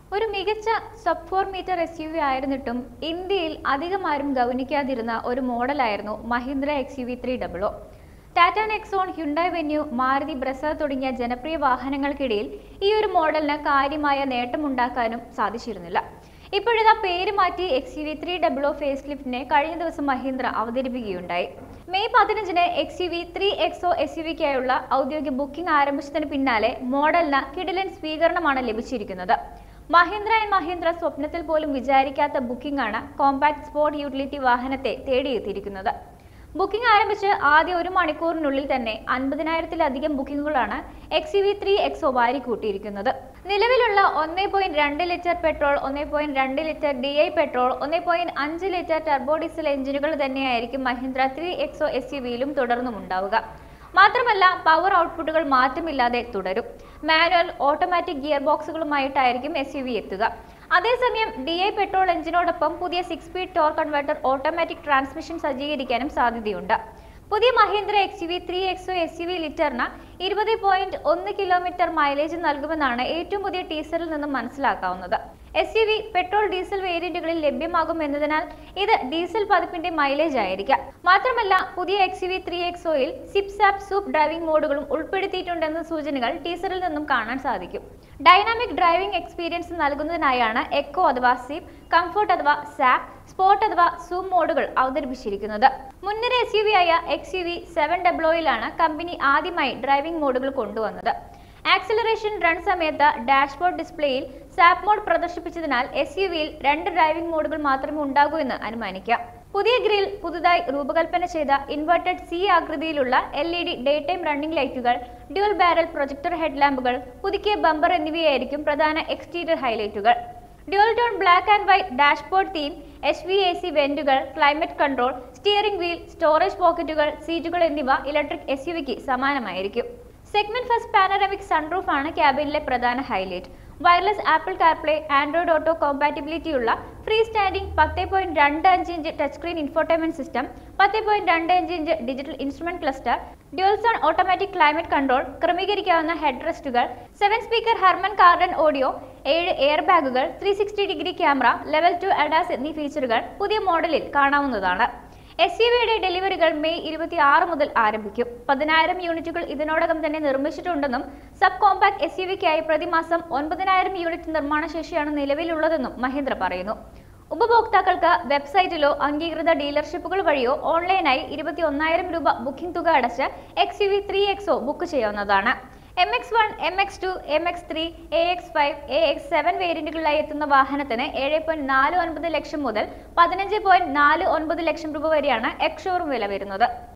ഒരു മികച്ച sub four metre S U V ആയിരുന്നിട്ടും ഇന്ത്യയിൽ അധികമാരും ഗൗനിക്കാതിരുന്ന ഒരു മോഡലായിരുന്നു Mahindra X U V three double O Tata Nexon Hyundai Venue Maruti Brezza തുടങ്ങിയ ജനപ്രിയ വാഹനങ്ങൾക്കിടയിൽ ഈ ഒരു മോഡലിന് കാര്യമായ നേട്ടമുണ്ടാക്കാനും സാധിച്ചിരുന്നില്ല ഇപ്പോഴിതാ പേര് മാറ്റി X U V three double O face ലിഫ്റ്റിനെ കഴിഞ്ഞ ദിവസം മഹീന്ദ്ര അവതരിപ്പിക്കുകയുണ്ടായി മെയ് പതിനഞ്ചിന് X U V three XO S U വിക്കായുള്ള ഔദ്യോഗിക ബുക്കിംഗ് ആരംഭിച്ചതിന് പിന്നാലെ മോഡലിന് കിടിലൻ സ്വീകരണമാണ് ലഭിച്ചിരിക്കുന്നത് മഹീന്ദ്ര ആൻഡ് മഹീന്ദ്ര സ്വപ്നത്തിൽ പോലും വിചാരിക്കാത്ത ബുക്കിംഗ് ആണ് കോമ്പാക്ട് സ്പോർട്ട് യൂട്ടിലിറ്റി വാഹനത്തെ തേടിയെത്തിയിരിക്കുന്നത് ബുക്കിംഗ് ആരംഭിച്ച് ആദ്യ ഒരു മണിക്കൂറിനുള്ളിൽ തന്നെ അൻപതിനായിരത്തിലധികം ബുക്കിംഗുകളാണ് X U V three XO വാരിക്കൂട്ടിയിരിക്കുന്നത് നിലവിലുള്ള ഒന്നേ പോയിന്റ് രണ്ട് ലിറ്റർ പെട്രോൾ ഒന്നേ പോയിന്റ് രണ്ട് ലിറ്റർ ഡി ഐ പെട്രോൾ ഒന്നേ പോയിന്റ് അഞ്ച് ലിറ്റർ ടർബോ ഡീസൽ എഞ്ചിനുകൾ തന്നെയായിരിക്കും Mahindra three XO S U വിയിലും തുടർന്നും ഉണ്ടാവുക മാത്രമല്ല പവർ ഔട്ട്പുട്ടുകൾ മാറ്റമില്ലാതെ തുടരും മാനുവൽ ഓട്ടോമാറ്റിക് ഗിയർ ബോക്സുകളുമായിട്ടായിരിക്കും എസ് യു വി എത്തുക അതേസമയം ഡി ഐ പെട്രോൾ എഞ്ചിനോടൊപ്പം പുതിയ six speed torque converter automatic transmission സജ്ജീകരിക്കാനും സാധ്യതയുണ്ട് പുതിയ Mahindra X U V three XO S U V ലിറ്ററിന് ഇരുപത് പോയിന്റ് ഒന്ന് കിലോമീറ്റർ മൈലേജ് നൽകുമെന്നാണ് ഏറ്റവും പുതിയ ടീസറിൽ നിന്നും മനസ്സിലാക്കാവുന്നത് S U V petrol diesel വേരിയന്റുകളിൽ ലഭ്യമാകും എന്നതിനാൽ ഇത് ഡീസൽ പതിപ്പിന്റെ മൈലേജ് ആയിരിക്കാം മാത്രമല്ല പുതിയ എക്സ് യു വി ത്രീ എക്സോയിൽ സിപ്സ് ആപ്പ് സൂപ്പ് ഡ്രൈവിംഗ് മോഡുകളും ഉൾപ്പെടുത്തിയിട്ടുണ്ടെന്ന സൂചനകൾ ടീസറിൽ നിന്നും കാണാൻ സാധിക്കും ഡൈനാമിക് ഡ്രൈവിംഗ് എക്സ്പീരിയൻസ് നൽകുന്നതിനായാണ് എക്കോ അഥവാ സിപ്പ് കംഫർട്ട് അഥവാ സാപ്പ് സ്പോർട്ട് അഥവാ സൂം മോഡുകൾ അവതരിപ്പിച്ചിരിക്കുന്നത് മുൻനിര എസ് യു വി ആയ എക്സ് യു വി സെവൻ ഡബ്ലോയിലാണ് കമ്പനി ആദ്യമായി ഡ്രൈവിംഗ് മോഡുകൾ കൊണ്ടുവന്നത് ആക്സിലറേഷൻ റൺ സമയത്ത് ഡാഷ്ബോർഡ് ഡിസ്പ്ലേയിൽ സാപ്പ് മോഡ് പ്രദർശിപ്പിച്ചതിനാൽ എസ് യു വിയിൽ രണ്ട് ഡ്രൈവിംഗ് മോഡുകൾ മാത്രമേ ഉണ്ടാകൂ എന്ന് അനുമാനിക്കാം പുതിയ ഗ്രിൽ പുതുതായി രൂപകൽപ്പന ചെയ്ത ഇൻവെർട്ടഡ് സി ആകൃതിയിലുള്ള L E D day time running ലൈറ്റുകൾ ഡ്യുവൽ ബാരൽ പ്രൊജക്ടർ ഹെഡ്ലാമ്പുകൾ പുതുക്കിയ ബമ്പർ എന്നിവയായിരിക്കും പ്രധാന എക്സ്റ്റീരിയർ ഹൈലൈറ്റുകൾ dual tone black and white dashboard theme H V A C വെന്റുകൾ climate control steering wheel storage പോക്കറ്റുകൾ സീറ്റുകൾ എന്നിവ ഇലക്ട്രിക് എസ് യു വിക്ക് സമാനമായിരിക്കും സെഗ്മെന്റ് ഫസ്റ്റ് പാനറമിക് സൺറൂഫ് ആണ് ക്യാബിനിലെ പ്രധാന highlight wireless Apple CarPlay Android Auto compatibility ഉള്ള ഫ്രീ സ്റ്റാൻഡിംഗ് പത്ത് പോയിന്റ് രണ്ട് അഞ്ച് inch touch screen infotainment system പത്ത് പോയിന്റ് രണ്ട് അഞ്ച് inch digital instrument cluster dual zone automatic climate control ക്രമീകരിക്കാവുന്ന ഹെഡ് റെസ്റ്റുകൾ seven speaker Harman Kardon audio ഏഴ് എയർ ബാഗുകൾ three sixty degree camera level two ADAS എന്നീ ഫീച്ചറുകൾ പുതിയ മോഡലിൽ കാണാവുന്നതാണ് എസ് യു വിയുടെ ഡെലിവറികൾ മെയ് ഇരുപത്തി ആറ് മുതൽ ആരംഭിക്കും പതിനായിരം യൂണിറ്റുകൾ ഇതിനോടകം തന്നെ നിർമ്മിച്ചിട്ടുണ്ടെന്നും സബ് കോമ്പാക്ട് എസ് യു വിക്കായി പ്രതിമാസം ഒൻപതിനായിരം യൂണിറ്റ് നിർമ്മാണ ശേഷിയാണ് നിലവിലുള്ളതെന്നും മഹീന്ദ്ര പറയുന്നു ഉപഭോക്താക്കൾക്ക് വെബ്സൈറ്റിലോ അംഗീകൃത ഡീലർഷിപ്പുകൾ വഴിയോ ഓൺലൈനായി ഇരുപത്തി ഒന്നായിരം രൂപ ബുക്കിംഗ് തുക അടച്ച് X U V three XO book ചെയ്യാവുന്നതാണ് M X one M X two M X three A X five A X seven വേരിയന്റുകളിലായി എത്തുന്ന വാഹനത്തിന് ഏഴ് പോയിന്റ് നാല് ഒൻപത് ലക്ഷം മുതൽ പതിനഞ്ച് പോയിന്റ് നാല് ഒൻപത് ലക്ഷം രൂപ വരെയാണ് എക്സ് ഷോറൂം വില വരുന്നത്